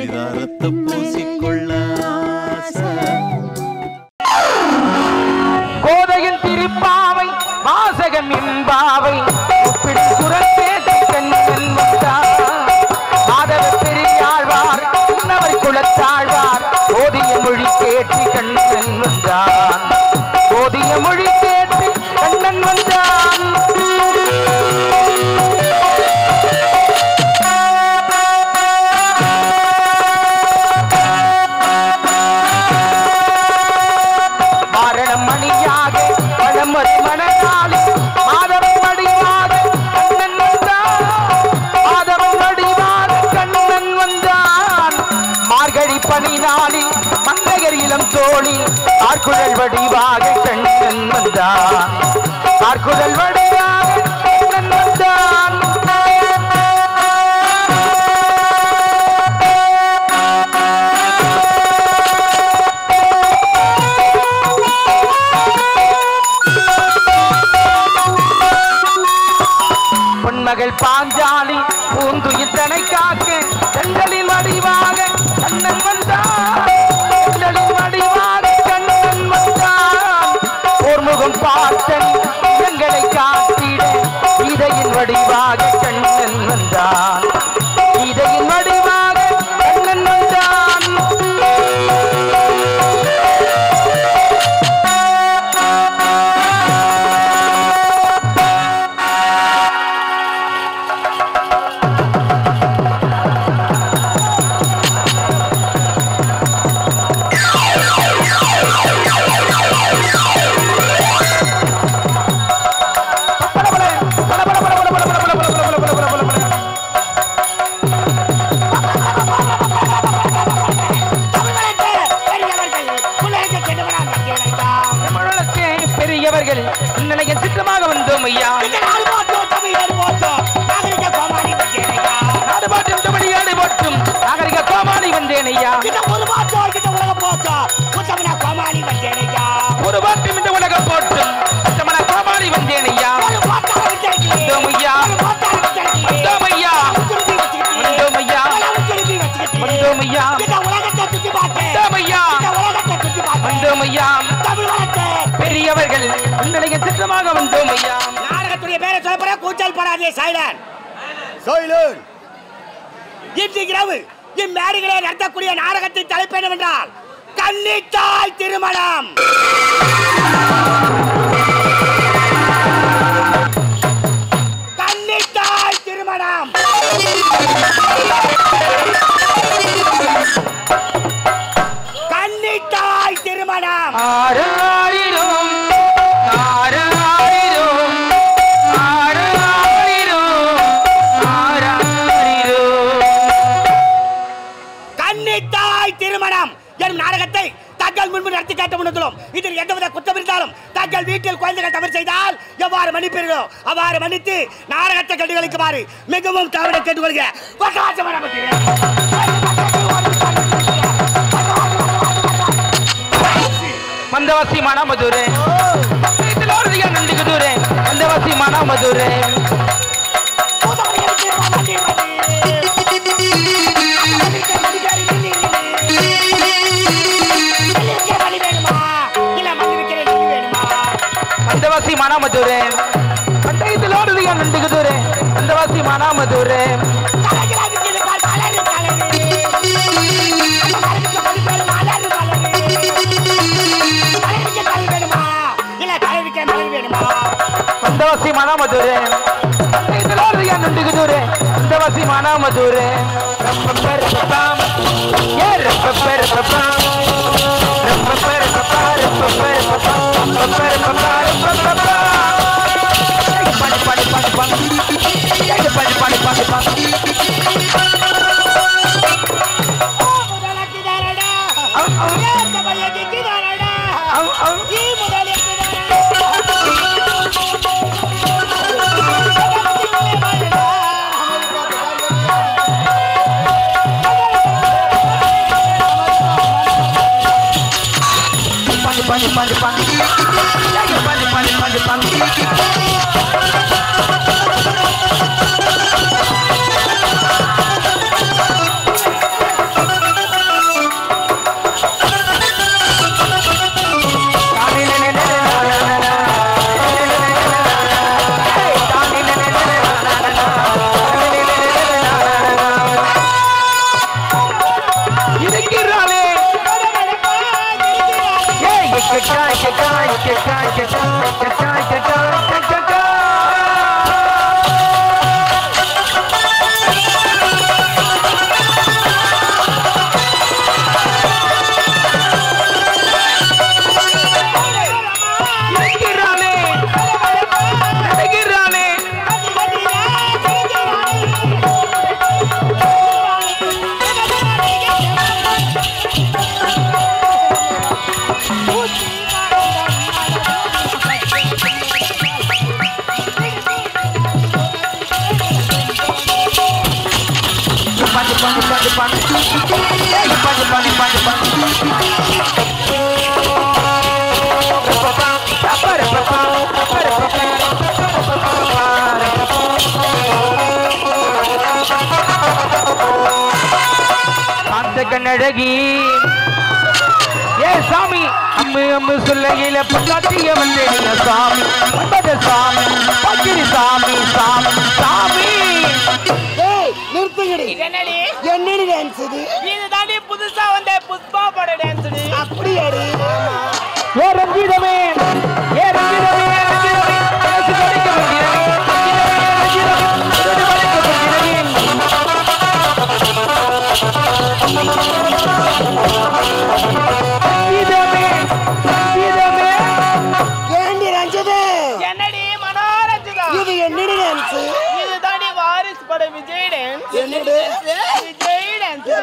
சிதாரத்தை பூசிக்கொள்ள ஆசை. கோதையின் திருப்பாவை வாசகம் என்பாவை ஒப்பிடு குரல் கேட்டு கண்ணன் வந்தார் மாதவ பெரியாழ்வார் உன்னவர் குலத்தாழ்வார் போதிய மொழி கேட்டு கண்ணன் வந்தான் போதிய மொழி கேட்டு கண்ணன் வந்தான் மாரணம் மணியாக பழமொழி மணநாளி மாதவன் வடிவாக கண்ணன் வந்தான் மாதவன் வடிவாக கண்ணன் வந்தான் மார்கழி பனி நாளில் மங்கையர் இளம் தோழி ஆர்குழல் வடிவாக கண்ணன் வந்தான் ஆர்குழல் வடிவாக கண்ணன் வந்தான் பொன்மகள் பாஞ்சாலி பூந்துயிர் தனை காக்க கண்களின் வடிவாக கண்ணன் வந்தான் கண்களின் வடிவாக கண்ணன் வந்தான் போர்முகம் பார்த்தன் எங்களை காத்திட இதையின் வடிவாக கண்ணன் வந்தான் இதையின் வடிவாக கண்ணன் வந்தான் தமிழகத்தே பெரியவர்கள் இந்நிலைய திட்டமாக வந்தோம் ஐயா நாடு பாட்டும் தமிழியாடு போட்டும் நாகரிக கோமாளி வந்தேன் ஐயா ஒரு பாட்டும் இந்த உலகம் போட்டும் தமிழ கோமாளி வந்தேன் ஐயா வந்தோம் ஐயா வந்தோம் ஐயா வந்தோம் ஐயா வந்தோம் ஐயா வந்தோம் ஐயா வந்தோம் ஐயா பெரியவர்கள் இந்நிலைய திட்டமாக வந்தோம் ஐயா நாடகத்துடைய பேரை சொல்ல போற கூச்சல் படாதே சைலன் சைலன் இன்று இரவு இம்மேடைகளை நடத்தக்கூடிய நாடகத்தின் தலைப்பு என்னவென்றால் கன்னித்தாய் திருமணம் கன்னித்தாய் திருமணம் கன்னித்தாய் திருமணம் ஆராரிரும் ஆராரிரும் ஆராரிரும் ஆராரிரும் கன்னித்தாய் திருமணம் எனும் நாடகத்தை தங்கள் முன்பு நடத்தி காட்ட முன்னும் இதில் எந்தவித குற்றம் இருந்தாலும் தங்கள் வீட்டில் குழந்தைகள் தவறு செய்தால் எவ்வாறு மன்னிப்பீர்களோ அவ்வாறு மன்னித்து நாடகத்தை கண்டுகளிக்குமாறு மிகவும் தவறை கேட்டுக்கொள்கிறேன் கொட்டாச்ச மரபுத்திரே. ಮಂದವಾಸಿ ಮಾನ ಮಧುರೆ ಲೋರ್ದಿಗೆ ನಂದಿಗೆ ದೂರೆ ಮಂದವಾಸಿ ಮಾನ ಮಧುರೆ ಮಂದವಾಸಿ ಮಾನ ಮಧುರೆ ಮಂದೈದು ಲೋರ್ದಿಗೆ ನಂದಿಗೆ ದೂರೆ ಮಂದವಾಸಿ ಮಾನ ಮಧುರೆ ಮಂದವಾಸಿ ಮಾನ ಮಧುರೆ ಮಂದೈದು ಲೋರ್ದಿಗೆ ನಂದಿಗೆ ದೂರೆ ಮಂದವಾಸಿ ಮಾನ ಮಧುರೆ ರಪ್ಪಪ್ಪರ ಪಪ್ಪಾಂ ಏ ರಪ್ಪಪ್ಪರ ಪಪ್ಪಾಂ ರಪ್ಪಪ್ಪರ ಪಪ್ಪಾ ರಪ್ಪಪ್ಪರ ಪಪ್ಪಾ ರಪ್ಪಪ್ಪರ ಪಪ್ಪಾ ರಪ್ಪಪ್ಪರ படி படி படி படி படி படி படி படி அவ் அவ் படி படி படி படி படி படி படி படி Japan. Yeah, Japan, Japan, Japan, Japan. காந்த கண்ணழகி ஏ சாமி அம்மு அம்மு சொல்லையில பட்டாட்டிய வந்தேன் சாமி வந்தத சாமி பக்கிரி சாமி சாமி சாமி ஏய் நிறுத்துங்கடி என்னடி என்னடி டான்ஸ் இது இது தாண்டி புதுசா வந்த புஷ்பா பட டான்ஸ் அப்படியாடி ஏ ரஞ்சிதமே ஏ ரஞ்சிதமே ரஞ்சிதமே மனசு படிக்க வந்தீரமே ரஞ்சிதமே ரஞ்சிதமே படிக்க வந்தீரமே ரஞ்சிதமே ரஞ்சிதமே ஏண்டி ரஞ்சது என்னடி மனோரஞ்சிதா இது என்னடி டான்ஸ் இது தாண்டி வாரிஸ் பட விஜய் டான்ஸ் என்னடி விஜய் டான்ஸ்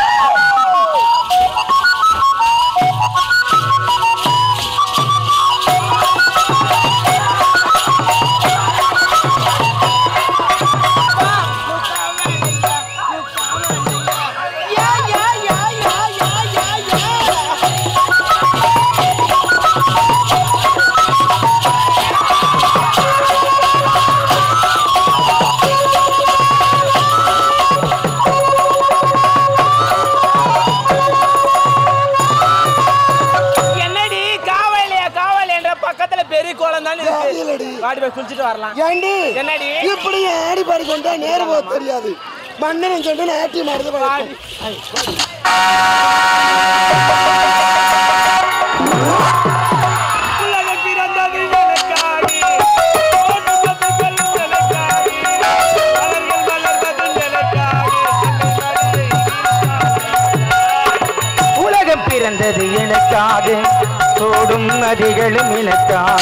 என்னடி காவலியா காவல் என்ற பக்கத்துல பெரிய கோலம் தானே இல்லடி. இருக்கு வாடி போய் குளிச்சுட்டு வரலாம் ஏண்டி என்னடி? இப்படி ஆடி பாடி கொண்டா நேரம் போக தெரியாது மன்னன் சொல்லிட்டு நாட்டி மாறுது வாடி. உலகம் பிறந்தது எனக்காடி, தோன்றுவது எனக்காடி, மலர்கள் மலர்ந்தது எனக்காடி, உலகம் பிறந்தது எனக்காக ஓடும் நதிகளும் எனக்காக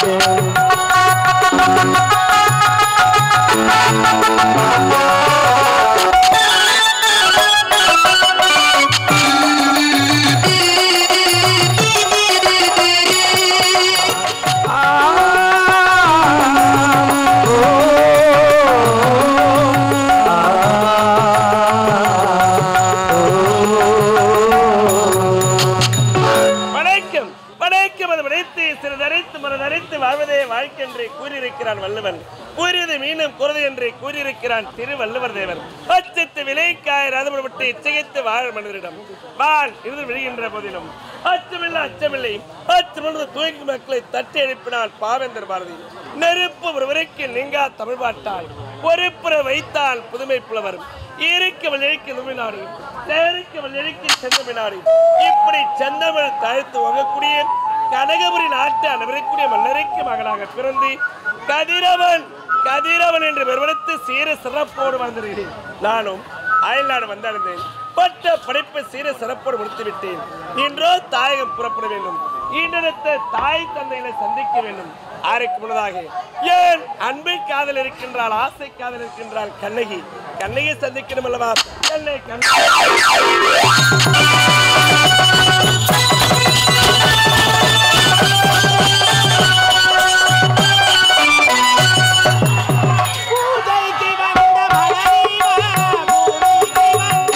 வணக்கம் வணக்கம் அது விடைத்து சிறு நரைத்து மறு நரைத்து வாழ்வதே வாழ்க்கை என்று கூறியிருக்கிறான் வள்ளுவன் கூறியது மீண்டும் குறது என்று கூறியிருக்கிறான் திருவள்ளுவர் தேவர் அச்சத்து விலைக்காய் ரதமுடப்பட்டு இச்சையத்து வாழ மனிதரிடம் வான் இருந்து விழுகின்ற போதிலும் அச்சமில்லை அச்சமில்லை அச்சமில்லை தூங்கி மக்களை தட்டி எழுப்பினால் பாவேந்தர் பாரதி நெருப்பு ஒரு வரைக்கு நீங்கா தமிழ் பாட்டால் பொறுப்புற வைத்தால் புதுமை புலவர் இருக்கவள் எழுக்கி நுமினாடு சேரிக்கவள் எழுக்கி செந்தமினாடு இப்படி செந்தமிழ் தழைத்து வாங்கக்கூடிய கனகபுரி நாட்டு அனைவருக்குரிய மன்னருக்கு மகனாக பிறந்து கதிரவன் கதிரவன் என்று பெருவெடுத்து சீர சிறப்போடு வந்திருக்கிறேன் நானும் அயல்நாடு வந்தடைந்தேன் பட்ட படைப்பு சீர சிறப்போடு முடித்து விட்டேன் இன்றோ தாயகம் புறப்பட வேண்டும் ஈண்டெடுத்த தாய் தந்தைகளை சந்திக்க வேண்டும் ஆருக்கு முன்னதாக ஏன் அன்பை காதல் இருக்கின்றாள் ஆசை காதல் இருக்கின்றாள் கண்ணகி கண்ணகி சந்திக்கணும் அல்லவா என்னை கண்ணகி பூஜைக்கு வந்த மலரீவா, பூமிக்கு வந்த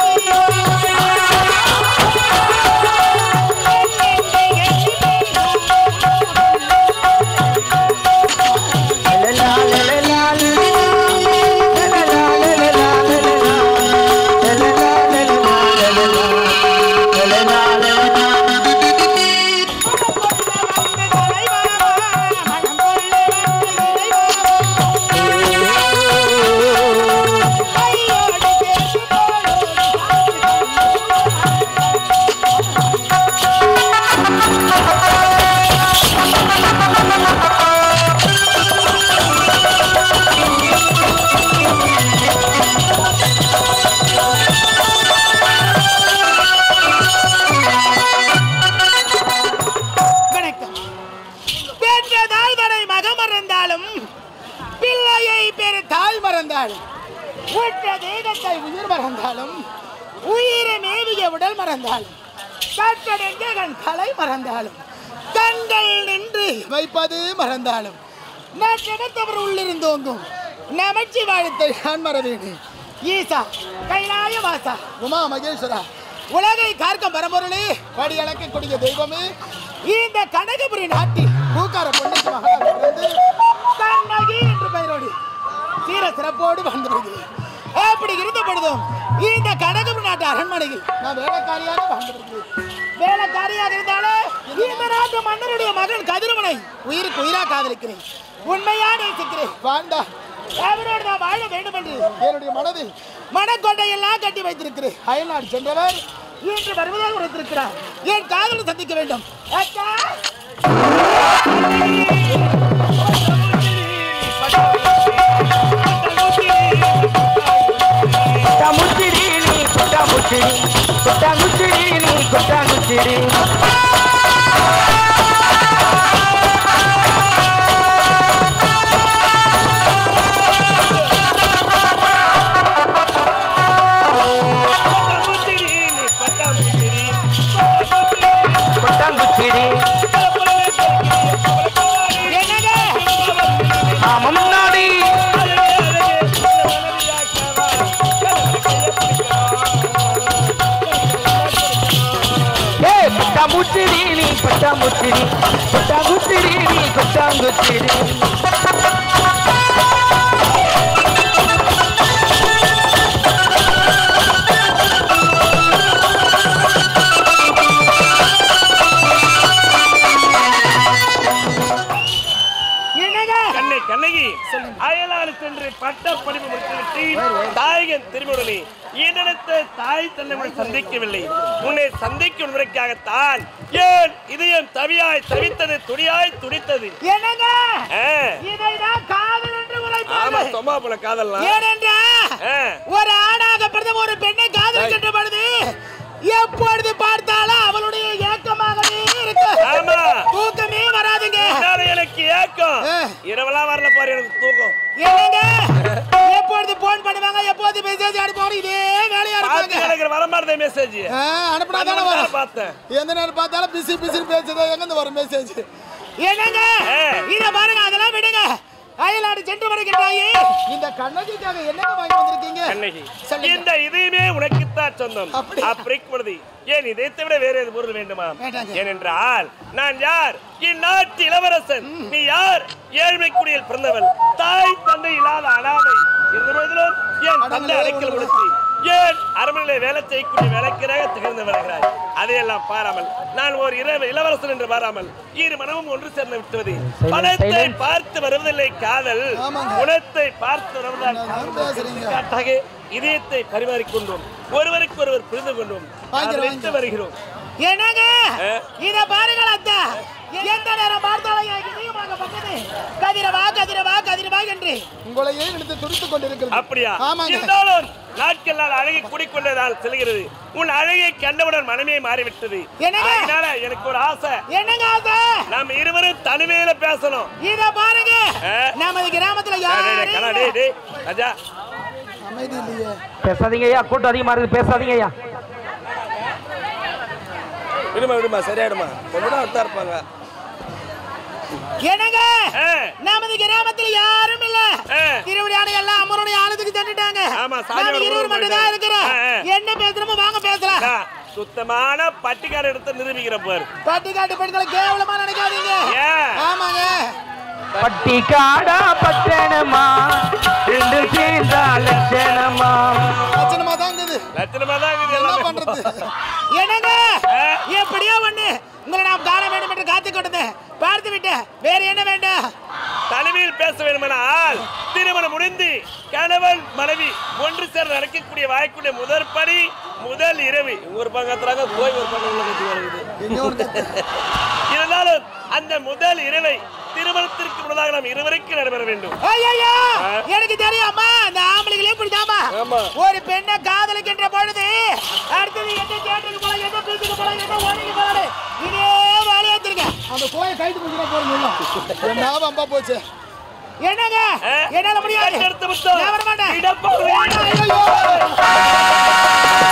வணக்கம் பெற்ற தாழ்வனை மகம் மறந்தாலும் பிள்ளையை பெரு தாய் மறந்தாலும் உற்ற தேகத்தை உயிர் மறந்தாலும் உயிரை மேவிய உடல் மறந்தாலும் கட்டடைந்த கண் கலை மறந்தாலும் கண்கள் நின்று வைப்பது மறந்தாலும் நான் நினைத்தவர் உள்ளிருந்தோங்கும் நமச்சி வாழ்த்தை நான் மறவேனே ஈசா கைலாய வாசா உமா மகேஸ்வரா உலகை கார்க்கம் பரம்பொருளே படி அளக்கக்கூடிய தெய்வமே இந்த கனகபுரி நாட்டில் பூக்கார பொண்ணுக்கு மகளாக பிறந்து கண்ணகி என்று பெயரோடு சீர சிறப்போடு வாழ்ந்து வருகிறேன் அப்படி இருந்த பொழுதும் இந்த கனகபுரி நாட்டு அரண்மனையில் நான் வேலைக்காரியாக வாழ்ந்து வருகிறேன் வேலைக்காரியாக இருந்தாலே இந்த நாட்டு மன்னருடைய மகன் கதிரவனை உயிருக்கு உயிரா காதலிக்கிறேன் உண்மையா நேசிக்கிறேன் வாழ்ந்தா அவரோடு நான் வாழ வேண்டும் என்று என்னுடைய மனதில் மனக்கொண்டையெல்லாம் கட்டி வைத்திருக்கிறேன் அயல்நாடு சென்றவர் இன்று வருவதாக உரைத்திருக்கிறார் என் காதலை சந்திக்க வேண்டும் அக்கா கொட்டாங்குச்சிடி நீ கொட்டாங்குச்சிடி கொட்டாங்குச்சிடி நீ கொட்டாங்குச்சிடி கொட்டாங்குச்சிடி என்னங்க ஆமா முன்னாடி ஏ கொட்டாங்குச்சிடி நீ கொட்டாங்குச்சிடி கொட்டாங்குச்சிடி நீ கொட்டாங்குச்சிடி என்னங்க கண்ணை கண்ணகி அயலாறு சென்று பட்ட படிப்பு முடித்துவிட்டு தாயகன் திருமுடனே என்னிடத்த தாய் தன்னை சந்திக்கவில்லை உன்னை சந்திக்கும் முறைக்காகத்தான் ஏன் இதயம் தவியாய் தவித்தது துடியாய் துடித்தது என்னங்க ஆ, இதைதான் காதல் என்று ஆமா உரைப்பார்கள் சொமா போல காதல்லாம் ஏனென்றா ஆ. ஒரு ஆணாக பிறந்த ஒரு பெண்ணை காதலிக்கின்ற பொழுது எப்பொழுது பார்த்தாலும் அவளுடைய ஏக்கமாகவே இருக்கு ஆமா தூக்கமே வராதுங்க இதனால எனக்கு ஏக்கம் இரவெல்லாம் வரல பாரு எனக்கு தூக்கம் என்னங்க எப்பொழுது போன் பண்ணுவாங்க எப்போது மெசேஜ் அனுப்புவாங்க இதே வேலையா பார்த்து இருப்பாங்க எனக்கு வரமாட்டேன் மெசேஜ் ஆ, அனுப்புனா தானே வரும் பார்த்தேன் எந்த நேரம் பார்த்தாலும் பிசி பிசி பேசுறது எங்கிருந்து வரும் மெசேஜ் என்னங்க ஆ. இத பாருங்க அதெல்லாம் விடுங்க அயல்நாடு சென்று வருகின்றாயே இந்த கண்ணகிக்காக என்னங்க வாங்கி வந்திருக்கீங்க கண்ணகி சொல்லுங்க. இந்த இதயமே உனக்குத்தான் சொந்தம் அப்படியா? அப்படி பொழுது ஏன் இதயத்தை விட வேற எது பொருள் வேண்டுமா வேண்டாங்க. ஏனென்றால் நான் யார் இந்நாட்டு இளவரசன் நீ யார் ஏழ்மை குடியில் பிறந்தவள் தாய் தந்தை இல்லாத அனாதை இருந்த போதிலும் என் தந்தை அடங்கலே அடைக்கல் ஒரு கொடுத்து ஏன் அரண்மனையிலே வேலை செய்யக்கூடிய வேலைக்கராக திகழ்ந்து வருகிறாய் அதையெல்லாம் பாராமல் நான் ஒரு இரவு இளவரசன் என்று பாராமல் இரு மனமும் ஒன்று சேர்ந்து விட்டுவது பணத்தை silence. பார்த்து வருவதில்லை காதல் ஆமாங்க. குணத்தை பார்த்து வருவதால் நான் பேசுறீங்க காட்டாக இதயத்தை பரிமாறிக்கொண்டோம் ஒருவருக்கு ஒருவர் புரிந்து கொண்டோம் வாங்கிக்கிறோம், காதலித்து வாங்கிக்கிறோம். வருகிறோம் என்னங்க ஆ. இத பாருங்கள் அத்தா எந்த நேரம் பார்த்தாலும் என் இதயமாக பக்கத்து கதிரவா கதிரவா கதிரவா என்று உங்களையே எடுத்து துடித்துக் கொண்டிருக்கிறது அப்படியா ஆமாங்க இருந்தாலும் நாட்கள் நாள் அழகை கூடிக்கொண்டதால் செல்கிறது உன் அழகை கண்டவுடன் மனமே மாறிவிட்டது என்னங்க? அதனால எனக்கு ஒரு ஆசை என்னங்க ஆசை நாம் இருவரும் தனிமையில பேசணும் இத பாருங்க ஆ. நமது கிராமத்துல டேய், டேய், யாரும் கண்ணா, இல்ல. டேய், டேய், ராஜா அமைதி இல்லையே பேசாதீங்க ஐயா கூட்டம் அதிகமா இருக்குது பேசாதீங்க ஐயா விடுமா விடுமா சரியாயிடுமா கொஞ்ச நேரம் தான் இருப்பாங்க என்னங்க ஆ, நமது கிராமத்துல யாரும் இல்ல ஆ. திருவிளையாடு எல்லாம் அம்மனுடைய ஆளுதுக்கு தந்துட்டாங்க ஆமா, சாமி நாம ஒரு இருவர் ஊருக்கு மட்டும் தான் இருக்கிறோம் ஆ, ஆ. என்ன பேசுறோமோ வாங்க பேசலாம் அக்கா, சுத்தமான பட்டிக்கார எடுத்து நிரூபிக்கிற பாரு பட்டிக்காட்டு பெண்களை கேவலமா நினைக்காதீங்க ஏன் ஆமாங்க பட்டி காடா பட்டணமா ரெண்டு சேர்ந்தா லட்சணமா லட்சணமா தான் இருக்குது லட்சணமா தான் இருக்குது என்ன எல்லாமே. பண்றது என்னங்க ஆ. எப்படியோ ஒண்ணு உங்களை நாம் காண வேண்டும் என்று காத்து கொண்டது பார்த்து விட்டு வேற என்ன வேண்டும் தனிமையில் பேச வேண்டுமானால் திருமணம் முடிந்து கணவன் மனைவி ஒன்று சேர நடக்கக்கூடிய வாய்க்குடைய முதற் படி முதல் இரவு ஒரு பக்கத்துறாங்க போய் ஒரு பக்கம் உள்ள கட்டி வருது இன்னொரு இருந்தாலும் அந்த முதல் இரவை திருமணத்திற்கு முன்னதாக நாம் இருவருக்கு நடைபெற வேண்டும் ஐயையோ ஆ. எனக்கு தெரியாமா அந்த ஆம்பளைகளே இப்படிதாமா ஆமா. ஒரு பெண்ணை காதலிக்கின்ற பொழுது அடுத்தது என்ன தேட்டருக்கு போலாம் என்ன பீச்சுக்கு போலாம் என்ன ஓடிக்கு போலாம் இதே வேலையா திருங்க அந்த கோயை கைட்டு பிடிச்சிட போறீங்க என்ன வம்பா போச்சு என்னங்க ஆ. என்னால முடியாது கட்டெடுத்து விட்டோம். நான் வர மாட்டேன் இடப்பாறை. ஐயையோ.